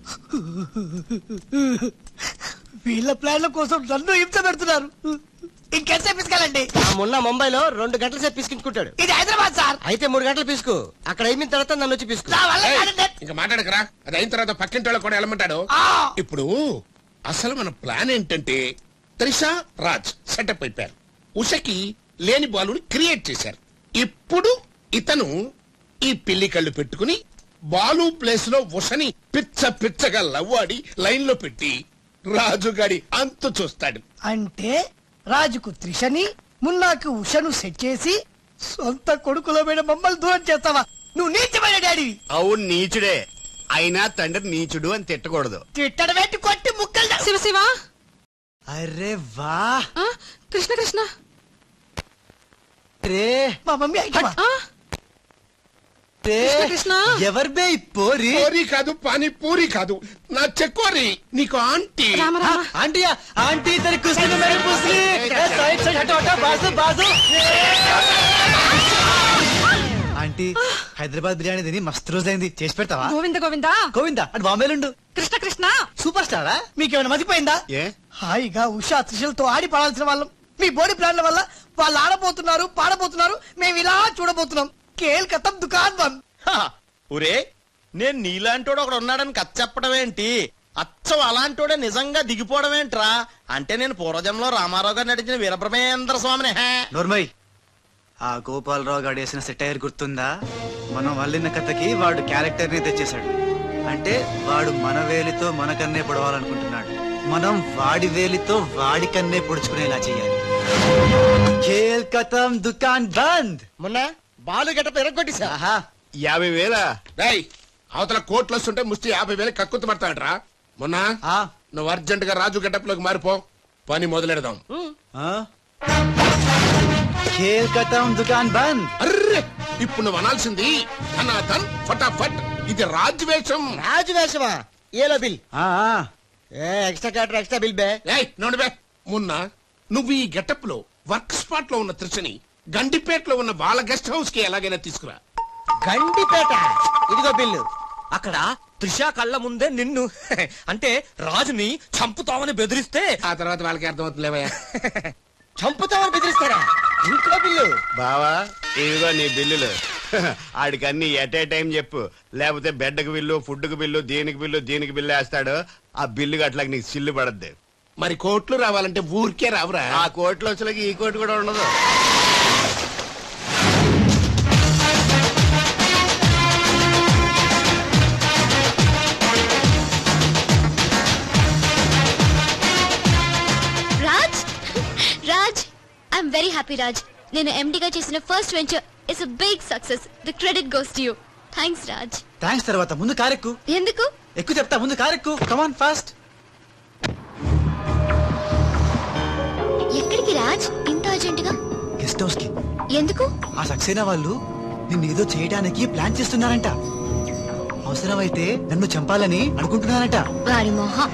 వీళ్ళ ప్లాన్ల కోసం నన్ను హింస పెడుతున్నారు ఇంకెంతసేపు పిసుకాలండి ఆ మున్న ముంబైలో రెండు గంటల సేపు పిసుకుంటాడు ఇది హైదరాబాద్ సార్ అయితే మూడు గంటలు పిసుకు అక్కడ అయిన తర్వాత నన్ను వచ్చి పిసుకు నా వల్ల ఏయ్, కాదండి. ఇంకా మాట్లాడకరా అది అయిన తర్వాత పక్కింటి వాళ్ళు కూడా వెళ్ళమంటాడు ఆ. ఇప్పుడు అసలు మన ప్లాన్ ఏంటంటే త్రిష రాజ్ సెటప్ అయిపోయారు ఉషకి లేని బాలుని క్రియేట్ చేశారు ఇప్పుడు ఇతను ఈ పిల్లి కళ్ళు పెట్టుకుని బాలు ప్లేస్ లో ఉషని పిచ్చ పిచ్చగా లవ్వాడి లైన్ లో పెట్టి రాజుగాడి అంతు చూస్తాడు అంటే రాజుకు త్రిషని మున్నాకు ఉషను సెట్ చేసి సొంత కొడుకులమైన మమ్మల్ని దూరం చేస్తావా నువ్వు నీచమైన డాడీవి అవును నీచుడే అయినా తండ్రి నీచుడు అని తిట్టకూడదు తిట్టడం ఏంటి కొట్టి ముక్కలు శివ శివ అరే వా ఆ, కృష్ణ కృష్ణ రే మా మమ్మీ ఐటమా ఆ, రే కృష్ణ, కృష్ణ. ఎవరు బే ఈ పోరి పూరి కాదు పానీ పూరి కాదు నా చెక్కోరి నీకు aunty Rama Rama aunty aunty తెరి కుస్తీ మేరీ పుస్లీ ఏ సైడ్ సైడ్ హటో హటో బాజు బాజు ఆంటీ హైదరాబాద్ బిర్యానీ తిని మస్తు రోజైంది చేసి పెడతావా గోవింద గోవింద గోవిందా అటు బాంబేలుండు కృష్ణ కృష్ణ సూపర్ స్టారా మీకేమైనా మతిపోయిందా ఏ హాయిగా ఉషా త్రిషలతో ఆడి పాడాల్సిన వాళ్ళం మీ బోడి ప్లాన్ల వల్ల వాళ్ళు ఆడబోతున్నారు పాడబోతున్నారు మేము ఇలా చూడబోతున్నాం కేల్ కథం దుకాన్ బంద్ ఒరే నేను నీలాంటోడు ఒకడు ఉన్నాడని కథ చెప్పడం ఏంటి అచ్చం అలాంటోడే నిజంగా దిగిపోవడం ఏంట్రా అంటే నేను పూర్వజంలో రామారావు గారు నటించిన వీరబ్రహ్మేంద్ర స్వామిని హే నోర్మయ్ ఆ గోపాలరావు గారు వేసిన సెటైర్ గుర్తుందా మనం వల్లిన కథకి వాడు క్యారెక్టర్ ని తెచ్చేశాడు అంటే వాడు మన వేలితో మన కన్నే పొడవాలనుకుంటున్నాడు మనం వాడి వేలితో వాడి కన్నే పొడుచుకునేలా చేయాలి ఖేల్ కథం దుకాన్ బంద్ మొన్న బాలు గట్ట ఎరగొట్టేశా ఆహా యాభై వేల రేయ్ అవతల కోట్లు వస్తుంటే ముష్టి యాభై వేలు కక్కుతు పడతాడరా మొన్న ఆ, నువ్వు అర్జెంట్ గా రాజు గెటప్లోకి మారిపో పని మొదలెడదాం ఆ? ఖేల్ కథం దుకాన్ బంద్ అర్రే ఇప్పుడు నువ్వు అనాల్సింది అనాథన్ ఫటాఫట్ ఇది రాజ్ వేషం రాజు వేషమా ఏలో బిల్ ఆ, ఆ. ఏ ఎక్స్ట్రా క్యాటర్ ఎక్స్ట్రా బిల్ బే ఏయ్ నోడిబే మున్న నువ్వు ఈ గెటప్ లో వర్క్ స్పాట్ లో ఉన్న త్రిషని గండిపేటలో ఉన్న వాళ్ళ గెస్ట్ హౌస్ కి ఎలాగైనా తీసుకురా గండిపేట ఇదిగో బిల్లు అక్కడ త్రిష కళ్ళ ముందే నిన్ను అంటే రాజుని చంపుతామని బెదిరిస్తే ఆ తర్వాత వాళ్ళకి అర్థమవుతుందిలేవయ్యా చంపుతామని బెదిరిస్తారా ఇంకో బిల్లు బావా ఇదిగో నీ బిల్లులు ఆడికి అన్ని ఎట్ ఏ టైం చెప్పు లేకపోతే బెడ్కి బిల్లు ఫుడ్కి బిల్లు దీనికి బిల్లు దీనికి బిల్లు వేస్తాడు ఆ బిల్లు అట్లా నీకు సిల్లు పడద్దు మరి కోట్లు రావాలంటే ఊరికే రావురా ఆ కోట్లు వచ్చేలాకి ఈ కోటి కూడా ఉండదు Raj Raj I'm very happy Raj నేను ఎండిగా చేసిన first venture it's big success the credit goes to you thanks Raj thanks తర్వాత ముందు కారెక్కు ఎందుకు ఎక్కువ చెప్తా ముందు కారెక్కు కమాన్ ఫాస్ట్ ఎక్కడికి రాజ్ ఇంత అర్జెంటుగా గెస్ట్ హౌస్ కి ఎందుకు ఆ సక్సేనా వాళ్ళు నిన్ను ఏదో చేయడానికి ప్లాన్ చేస్తున్నారంట అవసరమైతే నన్ను చంపాలని అనుకుంటున్నారంట వారి మొహం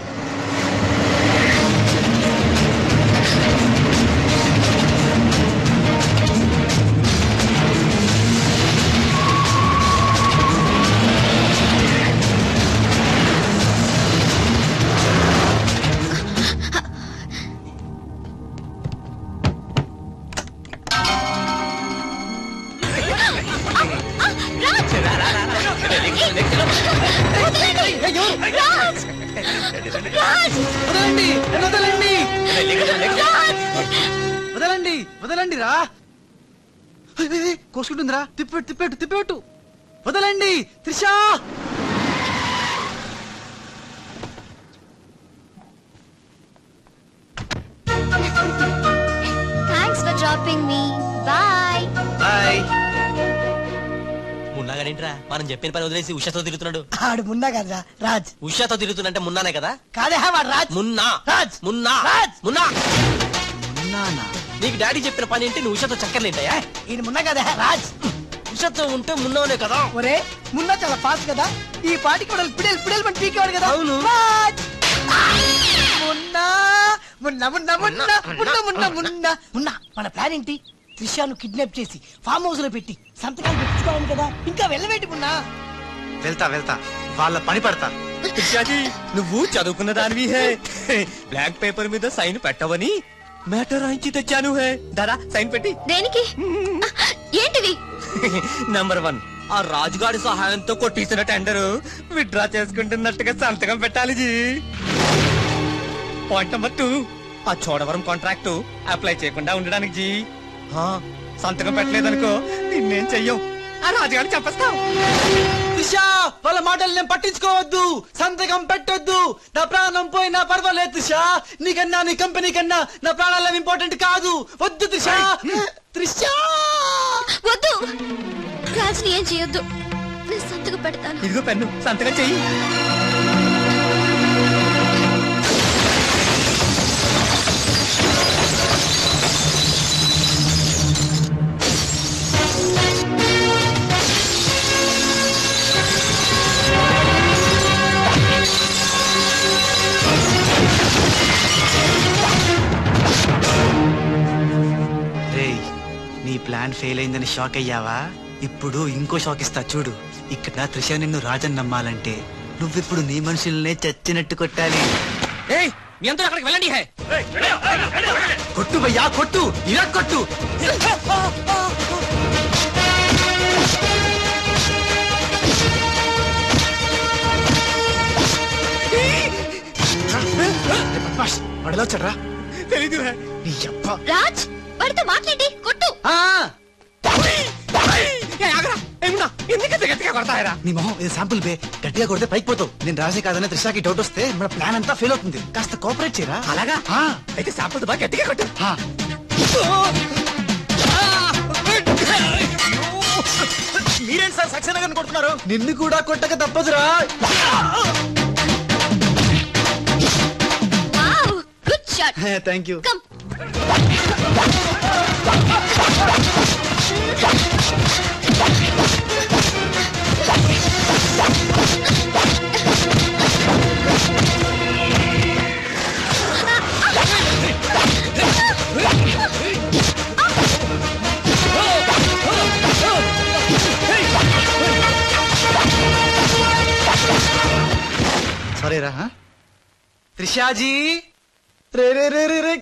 రాజ్ రాజ్ వదలండి నన్ను వదలండి వదలండి వదలండి రా కోసుకుంటుందిరా తిప్పెట్టు తిప్పెట్టు తిప్పెట్టు వదలండి Trisha thanks for dropping me bye bye మున్నాగాడేంట్రా మనం చెప్పిన పని వదిలేసి ఉషాతో తిరుగుతున్నాడు ఆడు మున్నా కదా రాజ్ ఉషాతో తిరుగుతుందంటే మున్నానే కదా కాదే వాడు రాజ్ మున్నా రాజ్ మున్నా రాజ్ మున్నా ఉన్నానా నీకు డాడీ చెప్పిన పని ఏంటి నువ్వు ఉషాతో చక్కర్లేంటయా ఈయన మున్నా కదా రాజ్ ఉషాతో ఉంటే మున్నావనే కదా ఒరే మున్నా చాలా ఫాస్ట్ కదా ఈ పాటికి వాడు పిడేలు పిడేలు మన పీకేవాడు కదా అవును. రాజ్! మున్నా మున్నా మున్నా మున్నా మున్నా మున్నా మున్నా మున్నా మన ప్లాన్ ఏంటి త్రిషాను కిడ్నాప్ చేసి ఫామ్ హౌస్ లో పెట్టి సంతకాలు పెట్టించుకోవాలి కదా ఇంకా వెళ్ళవేటి మున్నా వెళ్తా వెళ్తా వాళ్ళ పని పడతా త్రిషాజీ నువ్వు చదువుకున్న దానివి హే బ్లాక్ పేపర్ మీద సైన్ పెట్టవని మ్యాటర్ రాయించి తెచ్చాను హే దాదా సైన్ పెట్టి దేనికి ఆ, ఏంటివి నంబర్ వన్ ఆ రాజుగాడి సహాయంతో కొట్టించిన టెండర్ విత్డ్రా చేసుకుంటున్నట్టుగా సంతకం పెట్టాలి జీ పాయింట్ నెంబర్ టూ ఆ చోడవరం కాంట్రాక్ట్ అప్లై చేయకుండా ఉండడానికి జీ ఆ, సంతకం పెట్టలేదనుకో నిన్నేం చెయ్యం ఆ రాజుగాడిని చెప్పేస్తాం దిశా వాళ్ళ మాటలు నేను పట్టించుకోవద్దు సంతకం పెట్టొద్దు నా ప్రాణం పోయినా పర్వాలేదు దిశా నీకన్నా నీ కంపెనీ కన్నా నా ప్రాణాలు ఇంపార్టెంట్ కాదు వద్దు దిశా త్రిషా వద్దు రాజుని ఏం చేయొద్దు నేను సంతకం పెడతాను ఇదిగో పెన్ను సంతకం చెయ్యి రేయ్ నీ ప్లాన్ ఫెయిల్ అయిందని షాక్ అయ్యావా ఇప్పుడు ఇంకో షాక్ ఇస్తా చూడు ఇక్కడ త్రిష నిన్ను రాజన్ నమ్మాలంటే నువ్విప్పుడు నీ మనుషుల్నే చచ్చినట్టు కొట్టాలి ఏయ్ మీ అందరూ అక్కడికి వెళ్ళండి హే కొట్టు భయ్యా కొట్టు ఇలా కొట్టు పడలో చడ్రా తెలీదు హే నీ అబ్బా రాజ్ వాడితో మాట్లాడి కొట్టు ఆ, ఏ, ఆగరా ఏమున్నా ఎందుకంత గట్టిగా కొడతాయరా నీ మొహం ఇది శాంపుల్ బే గట్టిగా కొడితే పైకి పోతావు నేను రాజే కాదని త్రిషాకి డౌట్ వస్తే మన ప్లాన్ అంతా ఫెయిల్ అవుతుంది కాస్త కోఆపరేట్ చేయరా అలాగా ఆ, అయితే శాంపుల్ బాగా గట్టిగా కొట్టు ఆ. మీరేంటి సార్ సక్సేనా గారిని కొడుతున్నారు నిన్ను కూడా కొట్టక తప్పదురా wow good shot thank you come sorry రా త్రిషాజీ రే రే రే రే రే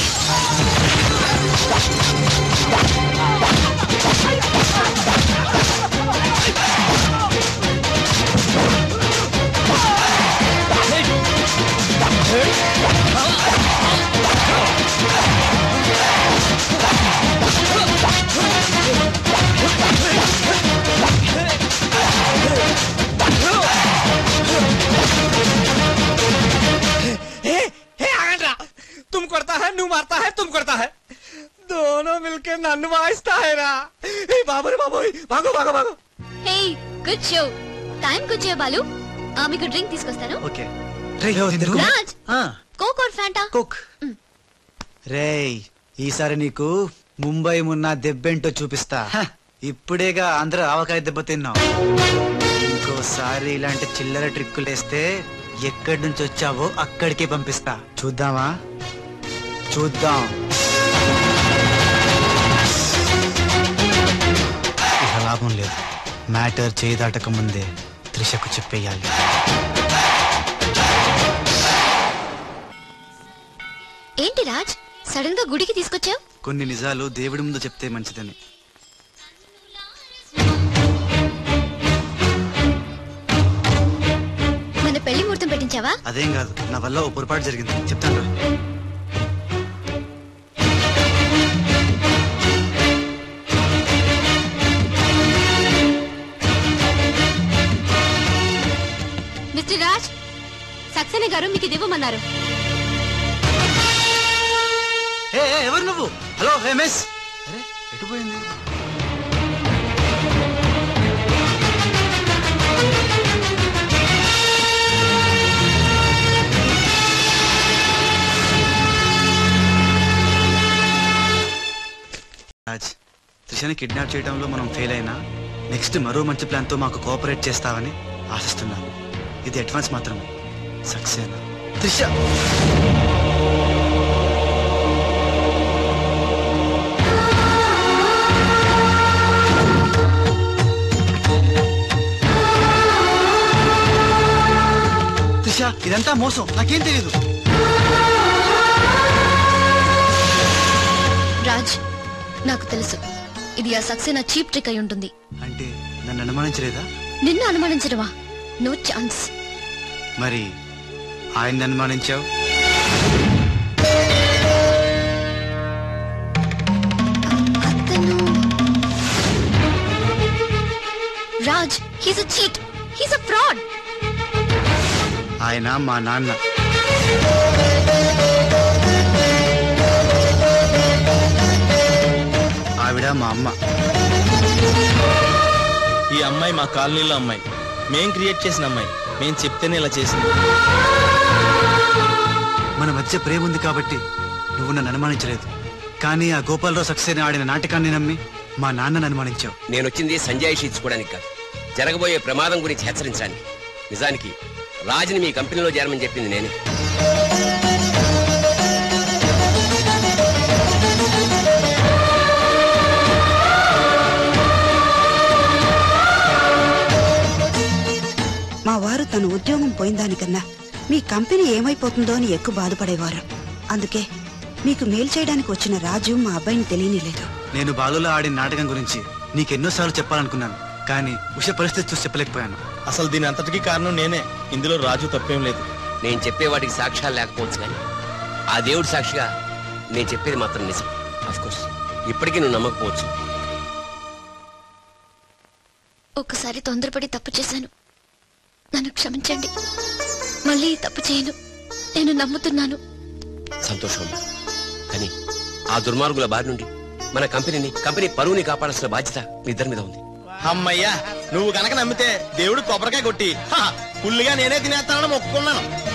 हे हे आगंड्रा तुम करता है नू मारता है तुम करता है दोनों मिलके नन्नु वाइस्ता है रा हे बाबू रे बाबू भागो भागो भागो hey good show time good show Balu ఆ, మీకు డ్రింక్ తీసుకొస్తాను ఓకే రే తిరుగు. రాజ్ ఆ, కోక్ ఆర్ ఫ్యాంటా కుక్ రేయ్ ఈసారి నీకు ముంబై మున్న దెబ్బేంటో చూపిస్తా ఇప్పుడేగా అందరూ ఆవకాయ దెబ్బ తిన్నావు ఇంకోసారి ఇలాంటి చిల్లర ట్రిక్కులేస్తే ఎక్కడి నుంచి వచ్చావో అక్కడికే పంపిస్తా చూద్దామా చూద్దాం ఇక లాభం లేదు మ్యాటర్ చేయి దాటక ముందే త్రిషకు చెప్పేయాలి ఏంటి రాజ్ సడన్ గా గుడికి తీసుకొచ్చావు కొన్ని నిజాలు దేవుడి ముందు చెప్తే మంచిదని మన పెళ్లి ముహూర్తం పెట్టించావా అదేం కాదు నా వల్ల ఓ పొరపాటు జరిగింది చెప్తాను రా. మిస్టర్ రాజ్ సక్సేనా గారు మీకు ఇది ఇవ్వమన్నారు ఏ ఏ, ఎవరు నువ్వు హలో హే మిస్ అరే ఎటు పోయింది రాజ్ త్రిషని కిడ్నాప్ చేయడంలో మనం ఫెయిల్ అయినా నెక్స్ట్ మరో మంచి ప్లాన్ తో మాకు కోఆపరేట్ చేస్తావని ఆశిస్తున్నాను ఇది అడ్వాన్స్ మాత్రమే సక్సేనా త్రిష త్రిష ఇదంతా మోసం నాకేం తెలియదు రాజ్ నాకు తెలుసు ఇది ఆ సక్సేనా చీప్ ట్రిక్ అయి ఉంటుంది అంటే నన్ను అనుమానించలేదా నిన్ను అనుమానించడమా నో ఛాన్స్ మరి ఆయన అనుమానించావు అతను Raj he's a cheat he's a fraud ఆయన మా నాన్న ఆవిడ మా అమ్మ ఈ అమ్మాయి మా కాలనీలో అమ్మాయి మేం క్రియేట్ చేసిన అమ్మాయి మేం చెప్తేనే ఇలా చేసింది మన మధ్య ప్రేమ ఉంది కాబట్టి నువ్వు నన్ను అనుమానించలేదు కానీ ఆ గోపాలరావు సక్సేనా ఆడిన నాటకాన్ని నమ్మి మా నాన్నను అనుమానించావు నేను వచ్చింది సంజయ్ ఇచ్చుకోవడానికి కాదు జరగబోయే ప్రమాదం గురించి హెచ్చరించడానికి నిజానికి రాజుని మీ కంపెనీలో చేరమని చెప్పింది నేనే మా వారు తన ఉద్యోగం పోయిందానికన్నా మీ కంపెనీ ఏమైపోతుందో అని ఎక్కువ బాధపడేవారు అందుకే మీకు మేలు చేయడానికి వచ్చిన రాజు మా అబ్బాయిని తెలియనిలేదు నేను బాలులో ఆడిన నాటకం గురించి నీకెన్నోసార్లు చెప్పాలనుకున్నాను కానీ ఉష పరిస్థితి చూసి చెప్పలేకపోయాను అసలు దీని అంతటికీ కారణం నేనే ఇందులో రాజు తప్పేం లేదు నేను చెప్పే వాటికి సాక్ష్యాలు లేకపోవచ్చు కానీ ఆ దేవుడి సాక్షిగా నేను చెప్పేది మాత్రం నిజం కోర్స్ ఇప్పటికీ నువ్వు నమ్మకపోవచ్చు ఒక్కసారి తొందరపడి తప్పు చేశాను నన్ను క్షమించండి మళ్ళీ ఈ తప్పు చేయను నేను నమ్ముతున్నాను సంతోషం కానీ ఆ దుర్మార్గుల బారి నుండి మన కంపెనీని కంపెనీ పరువుని కాపాడాల్సిన బాధ్యత మీ ఇద్దరి మీద ఉంది అమ్మయ్యా నువ్వు గనక నమ్మితే దేవుడు కొబ్బరికాయ కొట్టి హా, ఫుల్లుగా నేనే తినేస్తానని మొక్కుకున్నాను